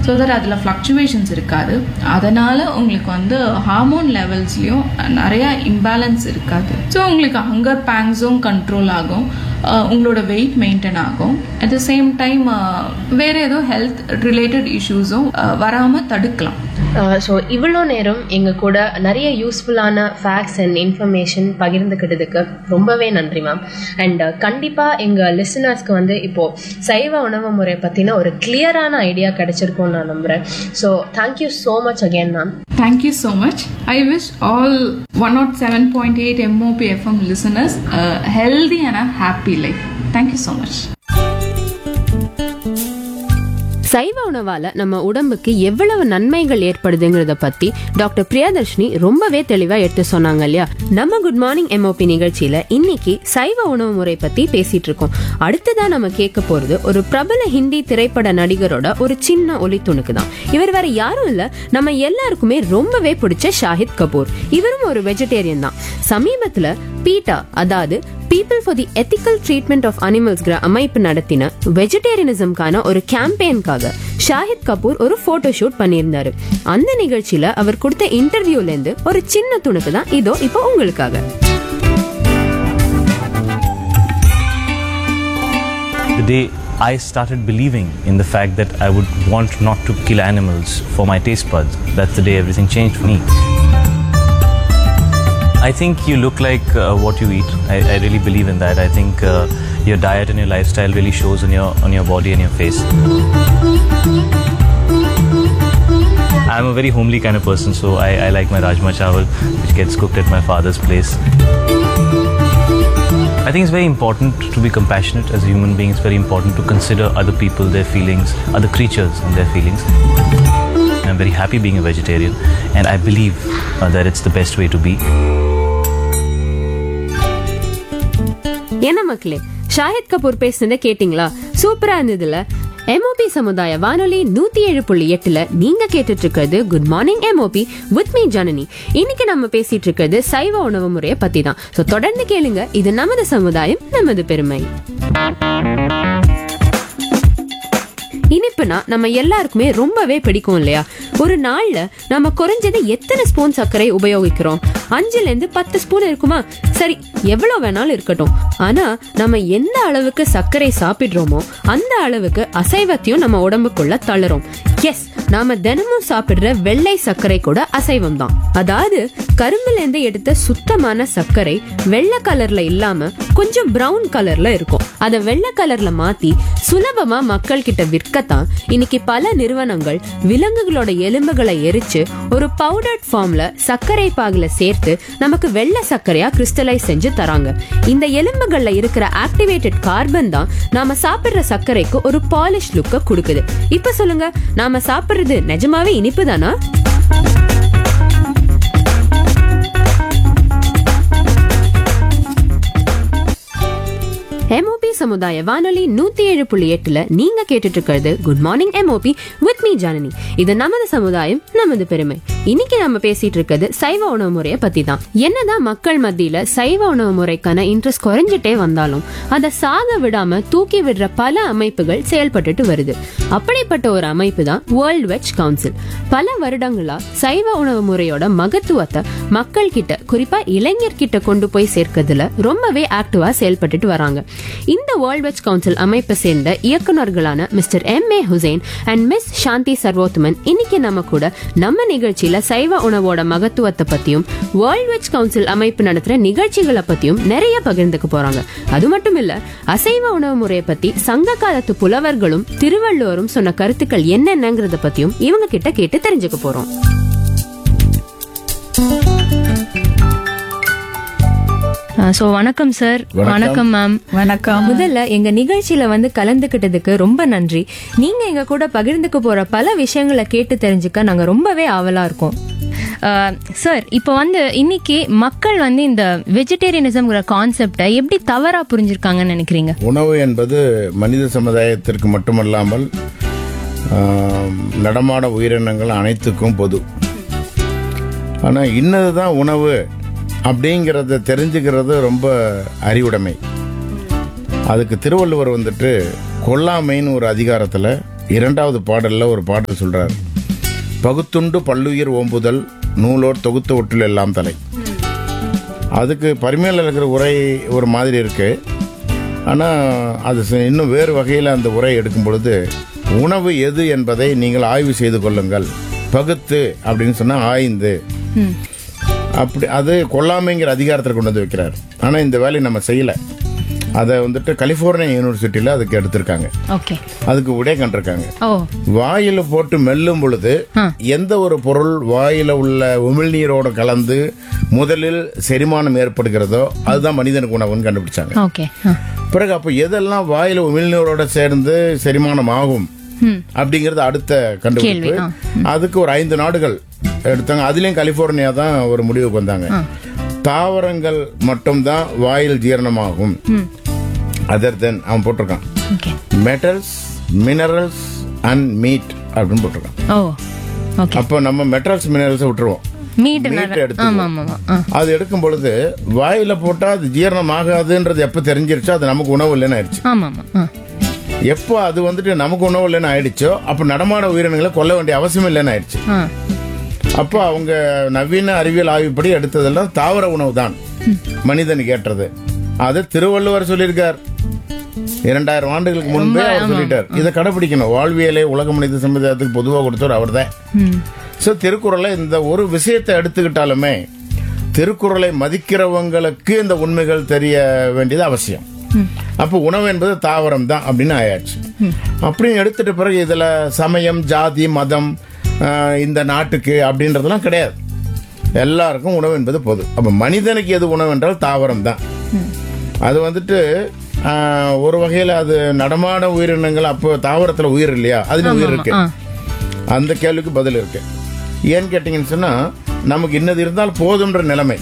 So that அதில் fluctuations இருக்காது அதனால் உங்களுக்கு வந்து ஹார்மோன் லெவல்ஸ்லேயும் நிறையா இம்பேலன்ஸ் இருக்காது ஸோ உங்களுக்கு ஹங்கர் பேங்ஸும் கண்ட்ரோல் ஆகும் அஹ் உங்களோட வெயிட் மெயின்டைன் ஆகும் அட் த சேம் டைம் வேறு ஏதோ ஹெல்த் ரிலேட்டட் இஷ்யூஸும் வராமல் தடுக்கலாம் ஸோ இவ்வளோ நேரம் எங்கள் கூட நிறைய யூஸ்ஃபுல்லான ஃபேக்ட்ஸ் அண்ட் இன்ஃபர்மேஷன் பகிர்ந்துக்கிட்டதுக்கு ரொம்பவே நன்றி மேம் அண்ட் கண்டிப்பாக எங்கள் லிசனர்ஸ்க்கு வந்து இப்போது சைவ உணவு முறை பற்றின ஒரு கிளியரான ஐடியா கிடைச்சிருக்கும்னு நான் நம்புகிறேன் so thank you so much again ma'am Thank you so much. I wish all 107.8 MOP FM listeners a healthy and a happy life. Thank you so much. சைவ உணவால நம்ம உடம்புக்கு எவ்வளவு நன்மைகள் ஏற்படுதுங்கிறத பத்தி டாக்டர் பிரியதர்ஷினி ரொம்பவே தெளிவா எடுத்து சொன்னாங்க இல்லையா நம்ம குட் மார்னிங் எம்ஓபி நிகழ்ச்சியில இன்னைக்கு சைவ உணவு முறை பத்தி பேசிட்டு இருக்கோம் அடுத்ததா நம்ம கேட்க போறது ஒரு பிரபல ஹிந்தி திரைப்பட நடிகரோட ஒரு சின்ன ஒலி துணுக்கு தான் இவர் வேற யாரும் இல்ல நம்ம எல்லாருக்குமே ரொம்பவே பிடிச்ச ஷாஹித் கபூர் இவரும் ஒரு வெஜிடேரியன் தான் சமீபத்துல பீட்டா அதாவது people for the ethical treatment of அனிமல்ஸ்ங்கிற அமைப்பு நடத்தின வெஜிடேரியனிசம்கான ஒரு கேம்பெயின்காக ஷாஹித் கபூர் ஒரு போட்டோ ஷூட் பண்ணியிருந்தாரு அந்த நிகழ்ச்சியில அவர் கொடுத்த இன்டர்வியூல இருந்து ஒரு சின்ன துணுக்கு தான் இதோ இப்போ உங்களுக்காக The day I started believing in the fact that I would want not to kill animals for my taste buds, that's the day everything changed for me. I think you look like uh, what you eat. I, I really believe in that. I think uh, your diet and your lifestyle really shows on your on your body and your face. I'm a very homely kind of person, so I, I like my rajma chawal, which gets cooked at my father's place. I think it's very important to be compassionate as a human being. It's very important to consider other people, their feelings, other creatures and their feelings. I'm very happy being a vegetarian, and I believe uh, that it's the best way to be. என்ன மக்களே ஷாஹித் கபூர் பேசுனதை கேட்டிங்களா சூப்பரா இருந்ததுல MOP சமுதாய வானொலி நூத்தி ஏழு புள்ளி எட்டுல நீங்க கேட்டுட்டு இருக்கிறது good morning MOP with me Janani இன்னைக்கு நம்ம பேசிட்டு இருக்கிறது சைவ உணவு முறையை பத்தி தான் சோ தொடர்ந்து கேளுங்க இது நமது சமுதாயம் நமது பெருமை இனிப்புனா நம்ம எல்லாருக்குமே ரொம்பவே பிடிக்கும் இல்லையா ஒரு நாள்ல நம்ம குறைஞ்சது எத்தனை ஸ்பூன் சர்க்கரை உபயோகிக்கிறோம் அஞ்சுல இருந்து பத்து ஸ்பூன் இருக்குமா சரி எவ்வளவு வேணாலும் இருக்கட்டும் ஆனா நம்ம எந்த அளவுக்கு சர்க்கரை சாப்பிடுறோமோ அந்த அளவுக்கு அசைவத்தையும் நம்ம உடம்புக்குள்ள தளரும் எஸ் நாம தினமும் சாப்பிடுற வெள்ளை சர்க்கரை கூட அசைவம் தான் அதாவது கரும்புல இருந்து எடுத்த சுத்தமான சர்க்கரை வெள்ளை கலர்ல இல்லாம கொஞ்சம் பிரவுன் கலர்ல இருக்கும் அத வெள்ளை கலர்ல மாத்தி சுலபமா மக்கள் கிட்ட விற்கத்தான் இன்னைக்கு பல நிறுவனங்கள் விலங்குகளோட எலும்புகளை எரிச்சு ஒரு பவுடர்ட் ஃபார்ம்ல சர்க்கரை பாகுல சேர்த்து நமக்கு வெள்ளை சர்க்கரையா கிறிஸ்டலைஸ் செஞ்சு தராங்க இந்த எலும்புகள்ல இருக்கிற ஆக்டிவேட்டட் கார்பன் தான் நாம சாப்பிடுற சர்க்கரைக்கு ஒரு பாலிஷ் லுக்க கொடுக்குது இப்ப சொல்லுங்க நாம சாப்பிடுறது நிஜமாவே இனிப்பு தானா எம்ஓபி சமுதாய வானொலி நூத்தி ஏழு புள்ளி எட்டுல நீங்க கேட்டுட்டு இருக்கிறது good morning MOP with me Janani இது நமது சமுதாயம் நமது பெருமை இன்னைக்கு நம்ம பேசிட்டு இருக்கிறது சைவ உணவு முறையை பத்தி தான் என்னதான் மக்கள் மத்தியில சைவ உணவு முறைக்கான இன்ட்ரெஸ்ட் குறைஞ்சிட்டே வந்தாலும் அதை சாக விடாம தூக்கி விடுற பல அமைப்புகள் செயல்பட்டுட்டு வருது அப்படிப்பட்ட ஒரு அமைப்பு தான் வேர்ல்ட் வெஜ் கவுன்சில் பல வருடங்களா சைவ உணவு முறையோட மகத்துவத்தை மக்கள் கிட்ட குறிப்பா இளைஞர் கிட்ட கொண்டு போய் சேர்க்கறதுல ரொம்பவே ஆக்டிவா செயல்பட்டுட்டு வராங்க இந்த வேர்ல்ட் வெஜ் கவுன்சில் அமைப்பை சேர்ந்த இயக்குனர்களான mister M A Hussain and miss Shanthi Sarvothaman இன்னைக்கு நம்ம கூட நம்ம நிகழ்ச்சியில சைவ உணவோட மகத்துவத்தை பத்தியும் வேர்ல்ட் வெஜ் கவுன்சில் அமைப்பு நடத்துற நிகழ்ச்சிகளை பத்தியும் நிறைய பகிர்ந்துக்க போறாங்க அது மட்டும் இல்ல அசைவ உணவு முறையை பத்தி சங்க காலத்து புலவர்களும் திருவள்ளுவரும் சொன்ன கருத்துக்கள் என்னென்னங்கறத பத்தியும் இவங்க கிட்ட கேட்டு தெரிஞ்சுக்க போறோம் ஸோ வணக்கம் சார் வணக்கம் மேம் வணக்கம் முதல்ல எங்க நிகழ்ச்சியில வந்து கலந்துக்கிட்டதுக்கு ரொம்ப நன்றி நீங்க எங்க கூட பகிர்ந்துக்க போற பல விஷயங்களை கேட்டு தெரிஞ்சுக்க நாங்க ரொம்பவே ஆவலா இருக்கோம் சார் இப்போ வந்து இன்னைக்கு மக்கள் வந்து இந்த வெஜிடேரியனிசம்ங்கிற கான்செப்டை எப்படி தவறா புரிஞ்சிருக்காங்கன்னு நினைக்கிறீங்க உணவு என்பது மனித சமுதாயத்திற்கு மட்டுமல்லாமல் ஆம், நடமாட உயிரினங்கள் அனைத்துக்கும் பொது ஆனால் இன்னது தான் உணவு அப்படிங்கிறத தெரிஞ்சுக்கிறது ரொம்ப அறிவுடைமை அதுக்கு திருவள்ளுவர் வந்துட்டு கொல்லாமைன்னு ஒரு அதிகாரத்தில் இரண்டாவது பாடல்ல ஒரு பாடல் சொல்றார் பகுத்துண்டு பல்லுயிர் ஓம்புதல் நூலோர் தொகுத்த ஒற்றில் எல்லாம் தலை அதுக்கு பரிமையில் இருக்கிற உரை ஒரு மாதிரி இருக்கு ஆனால் அது ச- இன்னும் வேறு வகையில் அந்த உரை எடுக்கும் பொழுது உணவு எது என்பதை நீங்கள் ஆய்வு செய்து கொள்ளுங்கள் பகுத்து அப்படின்னு சொன்னா ஆய்ந்து அப்படி அது கொல்லாமைங்கிற அதிகாரத்தில் கொண்டு வந்து வைக்கிறார் ஆனால் இந்த வேலையை நம்ம செய்யல அதை வந்துட்டு கலிஃபோர்னியா யூனிவர்சிட்டியில் அதுக்கு எடுத்திருக்காங்க ஓகே அதுக்கு விடை கண்டிருக்காங்க ஓ வாயில போட்டு மெல்லும் பொழுது எந்த ஒரு பொருள் வாயில உள்ள உமிழ்நீரோட கலந்து முதலில் செரிமானம் ஏற்படுகிறதோ அதுதான் மனிதனுக்கு உணவுன்னு கண்டுபிடிச்சாங்க ஓகே பிறகு அப்ப எதெல்லாம் வாயில உமிழ்நீரோட சேர்ந்து செரிமானம் ஆகும் அப்படிங்கறது அடுத்த கண்டுபிடிப்பு அதுக்கு ஒரு ஐந்து நாடுகள் எடுத்தாங்க அதுலயும் கலிபோர்னியா தான் ஒரு முடிவுக்கு வந்தாங்க தாவரங்கள் மட்டும்தான் வாயில் ஜீரணமாகும் அதர் தென் அவன் போட்டிருக்கான் okay metals minerals and meat அப்படின்னு போட்டிருக்கான் ஓ ஓகே அப்போ நம்ம மெட்டல்ஸ் மினரல்ஸ் விட்டுருவோம் மீட் மீட் ஆமா எடுத்துக்குவோம் ஆமா ஆமா ஆ அது எடுக்கும் பொழுது வாயில போட்டா அது ஜீரணம் ஆகாதுன்றது எப்ப தெரிஞ்சிருச்சோ அது நமக்கு உணவு இல்லைன்னு ஆயிடுச்சு ஆமா ஆமா ஆ எப்போ அது வந்துட்டு நமக்கு உணவு இல்லைன்னு ஆயிடுச்சோ அப்ப நடமாட உயிரினங்களை கொல்ல வேண்டிய அவசியம் இல்லைன்னு ஆயிடுச்சு ஆ அப்போ அவங்க நவீன அறிவியல் ஆய்வுப்படி எடுத்ததெல்லாம் தாவர உணவு தான் மனிதனுக்கு ஏற்றது அது திருவள்ளுவர் சொல்லியிருக்கார் இரண்டாயிரம் ஆண்டுகளுக்கு முன்பே அவர் சொல்லிட்டார் இதை கடைபிடிக்கணும் வாழ்வியலை உலக மனித சமுதாயத்துக்கு பொதுவாக கொடுத்தவர் அவர்தான் சோ திருக்குறளை இந்த ஒரு விஷயத்தை எடுத்துக்கிட்டாலுமே திருக்குறளை மதிக்கிறவங்களுக்கு இந்த உண்மைகள் தெரிய வேண்டியது அவசியம் அப்போ உணவு என்பது தாவரம் தான் அப்படின்னு ஆயாச்சு அப்படின்னு எடுத்துட்ட பிறகு இதுல சமயம் ஜாதி மதம் ஆஹ், இந்த நாட்டுக்கு அப்படின்றதெல்லாம் கிடையாது எல்லாருக்கும் உணவு என்பது பொது அப்ப மனிதனுக்கு எது உணவு என்றால் தாவரம் தான் அது வந்துட்டு ஆஹ், ஒரு வகையில அது நடமாட உயிரினங்கள் அப்போ தாவரத்துல உயிர் இல்லையா அதுல உயிர் இருக்கு ஆ அந்த கேள்விக்கு பதில் இருக்கு ஏன்னு கேட்டீங்கன்னு சொன்னா நமக்கு இன்னது இருந்தால் போதும்ன்ற நிலைமை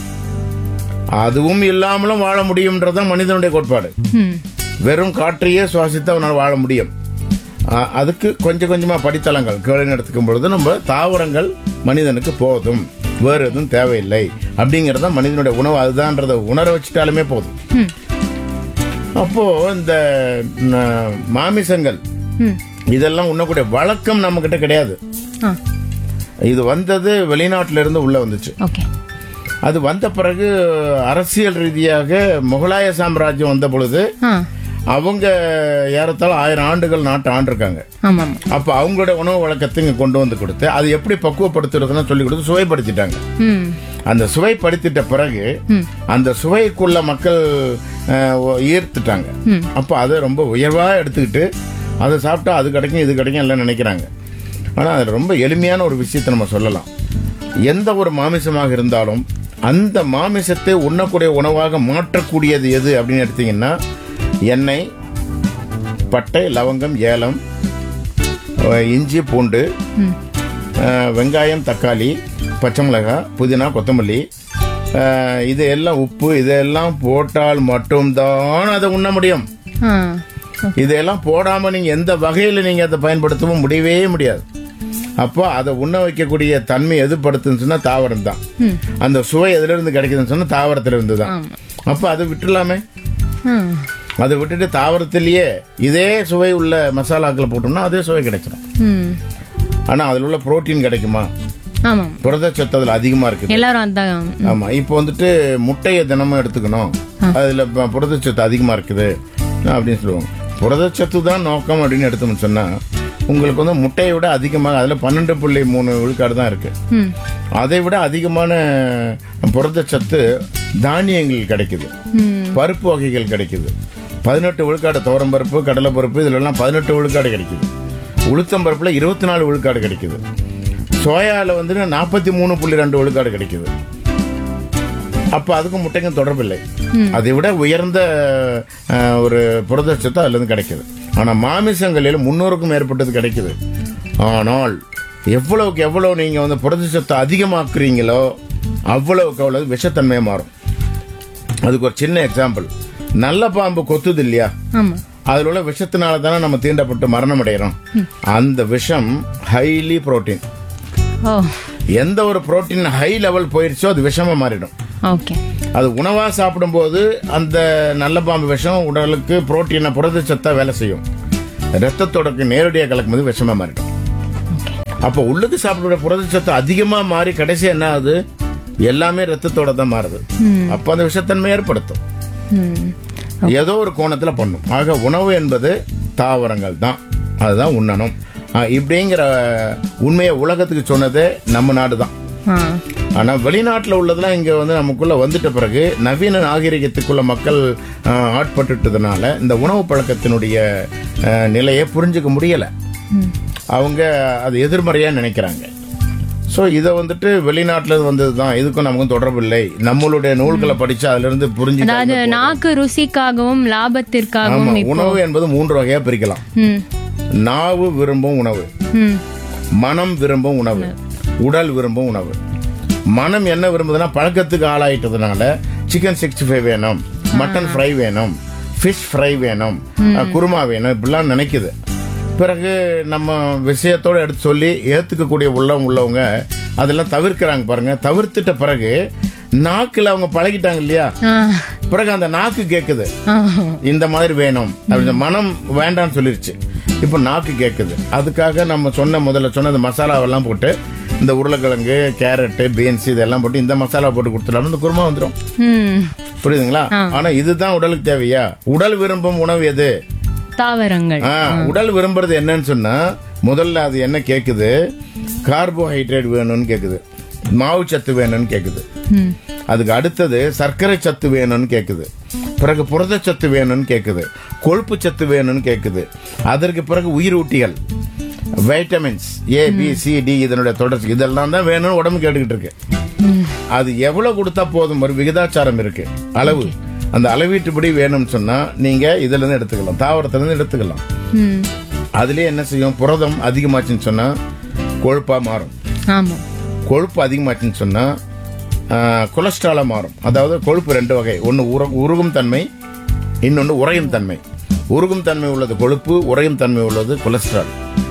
அதுவும் இல்லாமலும் வாழ முடியும்ன்றதுதான் மனிதனுடைய கோட்பாடு ம் வெறும் காற்றையே சுவாசித்து அவனால் வாழ முடியும் ஆ, அதுக்கு கொஞ்சம் கொஞ்சமா படித்தளங்கள் கேள்வி நடத்துக்கும் பொழுது நம்ம தாவரங்கள் மனிதனுக்கு போதும் வேறு எதுவும் தேவையில்லை அப்படிங்கறத மனிதனுடைய உணவு அதுதான்றத உணர வச்சுட்டாலுமே போதும் அப்போ இந்த ந- மாமிசங்கள் ம் இதெல்லாம் உண்ணக்கூடிய வழக்கம் நம்ம கிட்ட கிடையாது ஆ இது வந்தது வெளிநாட்டில இருந்து உள்ள வந்துச்சு ஓகே அது வந்த பிறகு அரசியல் ரீதியாக முகலாய சாம்ராஜ்யம் வந்த பொழுது ஆ அவங்க ஏறத்தாழ ஆயிரம் ஆண்டுகள் நாட்டை ஆண்டிருக்காங்க ஆமா ஆமா அப்ப அவங்களோட உணவு வழக்கத்தை இங்க கொண்டு வந்து கொடுத்து அது எப்படி பக்குவப்படுத்துறதுன்னு சொல்லி கொடுத்து சுவைப்படுத்திட்டாங்க ம் அந்த சுவைப்படுத்திட்ட பிறகு அந்த சுவைக்குள்ள மக்கள் அஹ், ஒ- ஈர்த்துட்டாங்க அப்ப அதை ரொம்ப உயர்வா எடுத்துக்கிட்டு அதை சாப்பிட்டா அது கிடைக்கும் இது கிடைக்கும் எல்லாம் நினைக்கிறாங்க ஆனா அது ரொம்ப எளிமையான ஒரு விஷயத்தை நம்ம சொல்லலாம் எந்த ஒரு மாமிசமாக இருந்தாலும் அந்த மாமிசத்தை உண்ணக்கூடிய உணவாக மாற்றக்கூடியது எது அப்படின்னு எடுத்தீங்கன்னா எண்ணெய் பட்டை லவங்கம் ஏலம் அஹ், இஞ்சி பூண்டு அஹ், வெங்காயம் தக்காளி பச்சை மிளகாய் புதினா கொத்தமல்லி அஹ், இது எல்லாம் உப்பு இதெல்லாம் போட்டால் மட்டும்தான் அதை உண்ண முடியும் ஆ இதெல்லாம் போடாம நீங்க எந்த வகையில நீங்க அதை பயன்படுத்தவும் முடியவே முடியாது அப்போ அதை உண்ண வைக்கக்கூடிய தன்மை எது படுத்துன்னு சொன்னா தாவரம் தான் அந்த சுவை எதுல இருந்து கிடைக்குதுன்னு சொன்னா தாவரத்துல இருந்து தான் அப்ப அதை விட்டுலாமே ம் அதை விட்டுட்டு தாவரத்திலேயே இதே சுவை உள்ள மசாலாக்களை போட்டோம்னா அதே சுவை கிடைச்சிடும் ம் ஆனா அதுல உள்ள புரோட்டீன் கிடைக்குமா ஆமாம் புரதச்சத்து அதுல அதிகமா இருக்குது எல்லாரும் அதான் ஆமா இப்போ வந்துட்டு முட்டையை தினமும் எடுத்துக்கணும் அதுல ப- புரதச்சத்து அதிகமா இருக்குது அப்படின்னு சொல்லுவாங்க புரதச்சத்து தான் நோக்கம் அப்படின்னு எடுத்தோம்னு சொன்னா உங்களுக்கு வந்து முட்டையை விட அதிகமாக அதுல பன்னெண்டு புள்ளி மூணு விழுக்காடு தான் இருக்கு ம் அதை விட அதிகமான புரதச்சத்து தானியங்கள் கிடைக்குது பருப்பு வகைகள் கிடைக்குது பதினெட்டு விழுக்காடு துவரம் பருப்பு கடலை பருப்பு இதுல எல்லாம் பதினெட்டு விழுக்காடு கிடைக்குது உளுத்தம் பருப்புல இருபத்தி நாலு விழுக்காடு கிடைக்குது சோயால வந்து நாற்பத்தி மூணு புள்ளி ரெண்டு விழுக்காடு கிடைக்குது அப்ப அதுக்கும் முட்டைக்கும் தொடர்பில்லை அதை விட உயர்ந்த அஹ், ஒரு புரதச்சத்து அதுல இருந்து கிடைக்குது ஆனா மாமிசங்களில் முன்னூறுக்கும் மேற்பட்டது கிடைக்குது ஆனால் எவ்வளவுக்கு எவ்வளவு நீங்க வந்து புரதச்சத்தை அதிகமாக்குறீங்களோ அவ்வளவுக்கு அவ்வளவு விஷத்தன்மை மாறும் அதுக்கு ஒரு சின்ன எக்ஸாம்பிள் நல்ல பாம்பு கொத்துது இல்லையா ஆமா அதுல உள்ள விஷத்தினால தானே நம்ம தீண்டப்பட்டு மரணம் அடைகிறோம் அந்த விஷம் ஹைலி புரோட்டீன் ஓ எந்த ஒரு புரோட்டீன் ஹை லெவல் போயிருச்சோ அது விஷமா மாறிடும் ஓகே அது உணவா சாப்பிடும்போது அந்த நல்ல பாம்பு விஷம் உடலுக்கு புரோட்டீனை புரதச்சத்தா வேலை செய்யும் ரத்தத்தோட நேரடியாக கலக்கும்போது விஷமா மாறிடும் அப்போ உள்ளுக்கு சாப்பிடுற புரதச்சத்து அதிகமா மாறி கடைசி என்ன ஆகுது எல்லாமே ரத்தத்தோட தான் மாறுது அப்ப அந்த விஷத்தன்மை ஏற்படுத்தும் ஏதோ ஒரு கோணத்துல பண்ணும் ஆக உணவு என்பது தாவரங்கள் தான் அதுதான் உண்ணணும் ஆஹ் இப்படிங்கிற உண்மையை உலகத்துக்கு சொன்னதே நம்ம நாடு தான் ஆ ஆனா வெளிநாட்டுல உள்ளதெல்லாம் இங்க வந்து நமக்குள்ள வந்துட்ட பிறகு நவீன நாகரிகத்துக்குள்ள மக்கள் ஆஹ், ஆட்பட்டுட்டதுனால இந்த உணவு பழக்கத்தினுடைய ஆஹ், நிலையை புரிஞ்சுக்க முடியல அவங்க அது எதிர்மறையா நினைக்கிறாங்க ஸோ இதை வந்துட்டு வெளிநாட்டுல இருந்து வந்தது தான் இதுக்கும் நமக்கும் தொடர்பு இல்லை நம்மளுடைய நூல்களை படிச்சு அதுல இருந்து புரிஞ்சு அதாவது நாக்கு ருசிக்காகவும் ஆமா லாபத்திற்காகவும் இப்போ உணவு என்பது மூன்று வகையா பிரிக்கலாம் ம் நாவு விரும்பும் உணவு ம் மனம் விரும்பும் உணவு உடல் விரும்பும் உணவு மனம் என்ன விரும்புதுன்னா பழக்கத்துக்கு ஆளாயிட்டதுனால சிக்கன் சிக்ஸ்டி ஃபைவ் வேணும் மட்டன் ஃப்ரை வேணும் ஃபிஷ் ஃப்ரை வேணும் அஹ், குருமா வேணும் இப்படிலாம் நினைக்குது பிறகு நம்ம விஷயத்தோட எடுத்து சொல்லி ஏத்துக்கக்கூடிய உள்ளம் உள்ளவங்க அதெல்லாம் தவிர்க்கிறாங்க பாருங்க தவிர்த்துட்ட பிறகு நாக்குல அவங்க பழகிட்டாங்க இல்லையா ஆ பிறகு அந்த நாக்கு கேக்குது ஆ இந்த மாதிரி வேணும் அப்படி மனம் வேண்டாம்னு சொல்லிருச்சு இப்போ நாக்கு கேக்குது அதுக்காக நம்ம சொன்ன முதல்ல சொன்ன இந்த மசாலாவெல்லாம் போட்டு இந்த உருளைக்கிழங்கு கேரட்டு பீன்ஸ் இதெல்லாம் போட்டு இந்த மசாலா போட்டு கொடுத்துட்டோம்னா இந்த குருமா வந்துடும் ம் புரியுதுங்களா ஆனா இதுதான் உடலுக்கு தேவையா உடல் விரும்பும் உணவு எது தாவரங்கள் ஆ, உடல் விரும்புறது என்னன்னு சொன்னா முதல்ல அது என்ன கேக்குது கார்போஹைட்ரேட் வேணும்னு கேக்குது மாவு சத்து வேணும்னு கேக்குது ம் அதுக்கு அடுத்தது சர்க்கரை சத்து வேணும்னு கேக்குது பிறகு புரதச்சத்து வேணும்னு கேக்குது கொழுப்பு சத்து வேணும்னு கேக்குது அதற்கு பிறகு உயிரூட்டிகள் vitamins A B C D இதனுடைய தொடர்ச்சி இதெல்லாம் தான் வேணும்னு உடம்பு கேட்டுக்கிட்டு இருக்கு அது எவ்வளவு கொடுத்தா போதும் ஒரு விகிதாச்சாரம் இருக்கு அளவு அந்த அளவீட்டுப்படி வேணும்னு சொன்னா நீங்க இதுல இருந்து எடுத்துக்கலாம் தாவரத்துல இருந்து எடுத்துக்கலாம் ம் அதுலயே என்ன செய்யும் புரதம் அதிகமாச்சுன்னு சொன்னா கொழுப்பா மாறும் ஆமா கொழுப்பு அதிகமாச்சுன்னு சொன்னா ஆஹ், கொலஸ்ட்ராலா மாறும் அதாவது கொழுப்பு ரெண்டு வகை ஒன்னு உருகும் தன்மை இன்னொன்று உறையும் தன்மை உருகும் தன்மை உள்ளது கொழுப்பு உறையும் தன்மை உள்ளது கொலஸ்ட்ரால்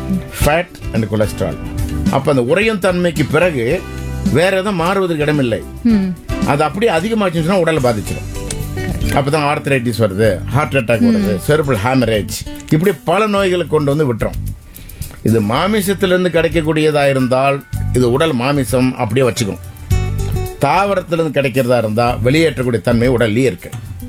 ஃபேட் அண்ட் கொலஸ்ட்ரால் அப்ப அந்த உறையும் தன்மைக்கு பிறகு வேற எதுவும் மாறுவதற்கு இடமில்லை ம் அது அப்படியே அதிகமாச்சுன்னு சொன்னா உடலை பாதிச்சிடும் அப்பதான் ஆர்த்தரைட்டிஸ் வருது ஹார்ட் அட்டாக் வருது செர்பல் ஹேமரேஜ் இப்படி பல நோய்களை கொண்டு வந்து விட்டுரும் இது மாமிசத்திலிருந்து கிடைக்கக்கூடியதா இருந்தால் இது உடல் மாமிசம் அப்படியே வச்சுக்கும் தாவரத்திலிருந்து கிடைக்கிறதா இருந்தா வெளியேற்றக்கூடிய தன்மை உடல்லயே இருக்கு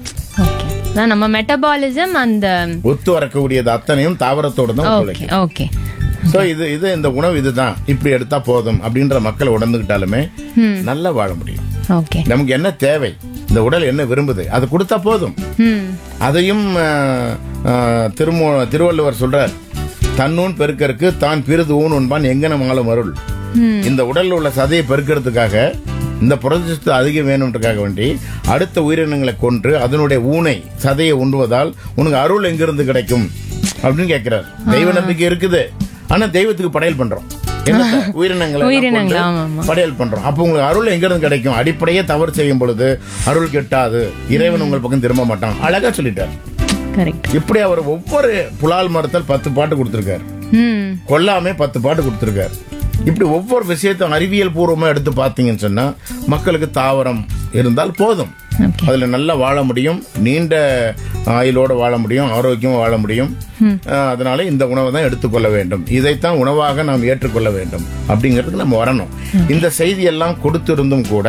ஓகே அதான் நம்ம மெட்டபாலிசம் அந்த ஒத்து வரக்கூடியது அத்தனையும் தாவரத்தோட தான் ஓகே ஒத்துழைக்கும் ஓகே சோ இது இது இந்த உணவு இதுதான் இப்படி எடுத்தா போதும் அப்படின்ற மக்கள் உணர்ந்துகிட்டாலுமே நல்லா வாழ முடியும் ஓகே நமக்கு என்ன தேவை இந்த உடல் என்ன விரும்புது அது கொடுத்தா போதும் ம் அதையும் அஹ், அஹ், திருமு திருவள்ளுவர் சொல்றார் தன்னூன் பெருக்கருக்கு தான் பிரிது ஊன் உண்பான் எங்கன மாலும் அருள் இந்த உடல்ல உள்ள சதையை பெருக்கிறதுக்காக இந்த புரதச்சத்து அதிகம் வேணும்ன்றக்காக வேண்டி அடுத்த உயிரினங்களை கொன்று அதனுடைய ஊனை சதையை உண்டுவதால் உனக்கு அருள் எங்கிருந்து கிடைக்கும் அப்படின்னு கேட்கிறார் தெய்வ நம்பிக்கை இருக்குது ஆனா தெய்வத்துக்கு படையல் பண்றோம் என்னத்த? உயிரினங்களை எல்லாம் உயிரினங்கள், கொன்று ஆமா, ஆமா. படையல் பண்றோம் அப்ப உங்களுக்கு அருள் எங்கிருந்து கிடைக்கும் அடிப்படையே தவறு செய்யும் பொழுது அருள் கிட்டாது இறைவன் உங்கள் பக்கம் திரும்ப மாட்டான் அழகா சொல்லிட்டார் கரெக்ட் இப்படி அவர் ஒவ்வொரு புலால் மரத்தில் பத்து பாட்டு கொடுத்திருக்காரு ம் கொல்லாமே பத்து பாட்டு கொடுத்திருக்காரு இப்படி ஒவ்வொரு விஷயத்தையும் அறிவியல் பூர்வமா எடுத்து பார்த்தீங்கன்னு சொன்னா மக்களுக்கு தாவரம் இருந்தால் போதும் ஓகே அதுல நல்லா வாழ முடியும் நீண்ட ஆயுளோட வாழ முடியும் ஆரோக்கியமா வாழ முடியும் அஹ், அதனால இந்த உணவை தான் எடுத்துக்கொள்ள வேண்டும் இதைத்தான் உணவாக நாம் ஏற்றுக்கொள்ள வேண்டும் அப்படிங்கிறதுக்கு நம்ம வரணும் இந்த செய்தி எல்லாம் கொடுத்திருந்தும் கூட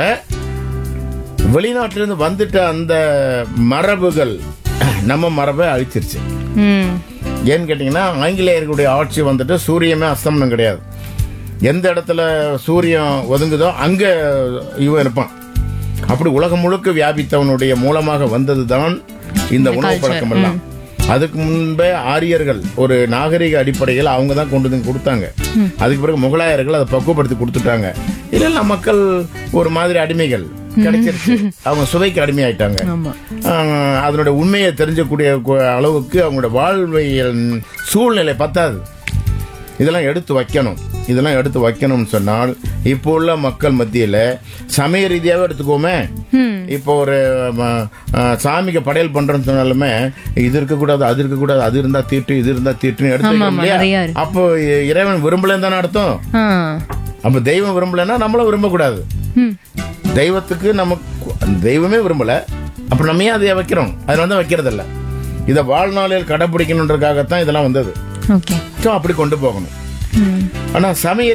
வெளிநாட்டிலிருந்து வந்துட்ட அந்த மரபுகள் நம்ம மரபை அழிச்சிருச்சு ம் ஏன்னு கேட்டீங்கன்னா ஆங்கிலேயர்களுடைய ஆட்சி வந்துட்டு சூரியமே அஸ்தமனம் கிடையாது எந்த இடத்துல சூரியன் ஒதுங்குதோ அங்க இவன் இருப்பான் அப்படி உலகம் முழுக்க வியாபித்தவனுடைய மூலமாக வந்ததுதான் இந்த உணவு பழக்கம் எல்லாம் அதுக்கு முன்பே ஆரியர்கள் ஒரு நாகரிக அடிப்படையில் அவங்க தான் கொண்டு வந்து கொடுத்தாங்க அதுக்கு பிறகு முகலாயர்கள் அதை பக்குவப்படுத்தி கொடுத்துட்டாங்க இல்ல மக்கள் ஒரு மாதிரி அடிமைகள் கிடைச்சிருச்சு அவங்க சுவைக்கு அடிமையாயிட்டாங்க ஆமா ஆஹ் அதனுடைய உண்மையை தெரிஞ்சக்கூடிய கு- அளவுக்கு அவங்களோட வாழ்வியல் சூழ்நிலை பத்தாது இதெல்லாம் எடுத்து வைக்கணும் இதெல்லாம் எடுத்து வைக்கணும்னு சொன்னால் இப்போ உள்ள மக்கள் மத்தியில சமய ரீதியாவே எடுத்துக்கோமே இப்போ ஒரு ம, ஆஹ், சாமிக்கு படையல் பண்றோம்னு சொன்னாலுமே இது இருக்கக்கூடாது அது இருக்கக்கூடாது அது இருந்தா தீட்டு இது இருந்தா தீட்டுன்னு எடுத்து ஆமா, வைக்கணும் ஆமா, நிறைய இல்லையா இருக்கு. அப்போ இ- இறைவன் விரும்பலன்னு தானே அர்த்தம் ஆ அப்ப தெய்வம் விரும்பலன்னா நம்மளும் விரும்பக்கூடாது ம் தெய்வத்துக்கு நமக்கு அந்த தெய்வமே விரும்பல அப்ப நம்ம ஏன் அதை வைக்கிறோம் அதனால தான் வைக்கிறது இல்ல இதை வாழ்நாளில் கடைபிடிக்கணுன்றதுக்காகத்தான் இதெல்லாம் வந்தது ஓகே ஸோ அப்படி கொண்டு போகணும் ம் ஆனா சமையல்